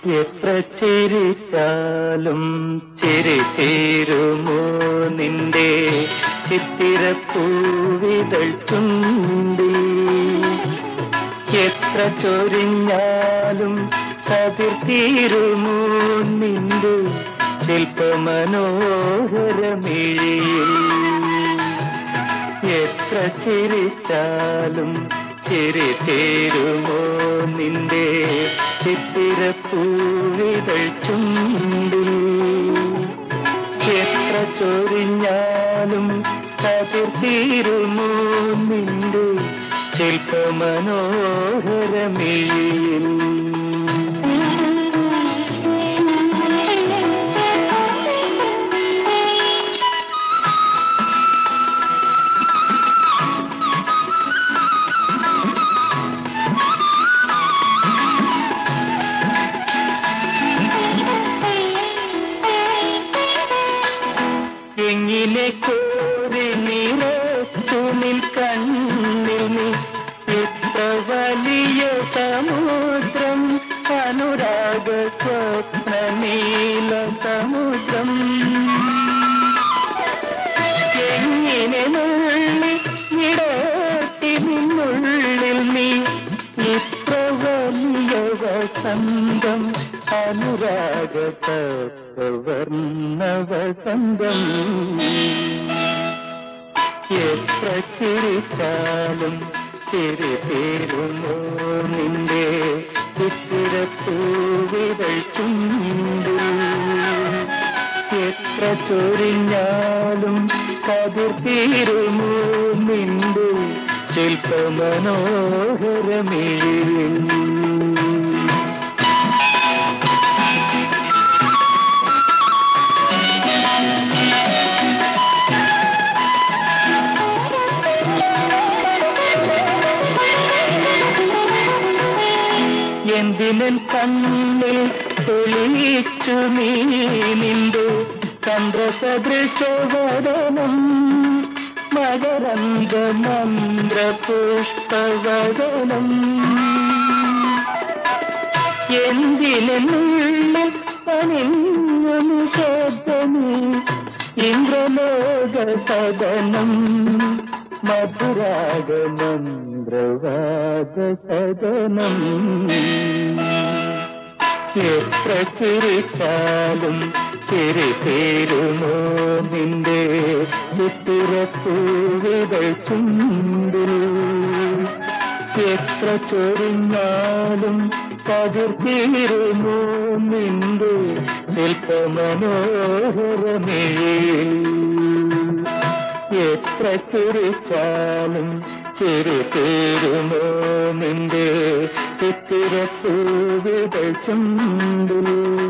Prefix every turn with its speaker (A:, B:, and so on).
A: എത്ര ചിരിച്ചാലും ചിരി തീരുമോ നിന്റെ ചിത്തിരപ്പൂവിതൾ ചുണ്ടിൽ എത്ര ചൊരിഞ്ഞാലും കതിർ തീരുമോ നിന്റെ ശില്പമനോഹരമിഴിയിൽ എത്ര ചിരിച്ചാലും ചിരി തീരുമോ നിന്റെ ചിത്തിരപ്പൂവിതൾ ചുണ്ടിൽ എത്ര ചൊരിഞ്ഞാലും കതിർ തീരുമോ നിന്റെ ശില്പമനോഹരമിഴിയിൽ എങ്ങിനെ കോരി നിറച്ചു നിൻ കണ്ണിൽ നീ ഇത്ര വലിയ സമുദ്രം അനുരാഗ സ്വപ്ന നീല സമുദ്രം എങ്ങിനെ നുള്ളി ഇടത്തി നിന്നുള്ളിൽ നീ ഇത്ര വലിയ വസന്തം അനുരാഗ വർണ്ണവസന്തം എത്ര ചിരിച്ചാലും ചിരി തീരുമോ നിന്റെ ചിത്തിരപ്പൂവിതൾ ചുണ്ടിൽ എത്ര ചൊരിഞ്ഞാലും കതിർ തീരുമോ നിന്റെ ശില്പമനോഹരമിഴിൽ എന്തിനൻ കണ്ണിൽ തെളിയിച്ചു നീ നിന്റെ ചന്ദ്രസദൃശവദനം മകരന്ത മന്ത്രപുഷ്പവദനം എന്തിനുള്ളിൽ പനിഞ്ഞു ശബ്ദമേ ഇന്ദ്രലോക സദനം മധുരാഗമന്ത്രവാദ സദനം എത്ര ചിരിച്ചാലും ചിരി തീരുമോ നിന്റെ ചിത്തിരപ്പൂവിതൾ ചുണ്ടിൽ എത്ര ചൊരിഞ്ഞാലും കതിർ തീരുമോ നിന്റെ ശില്പമനോഹരമിഴിയിൽ എത്ര ചിരിച്ചാലും ചിരി തീരുമോ നിന്റെ ചിത്തിരപ്പൂവിതൾ ചുണ്ടിൽ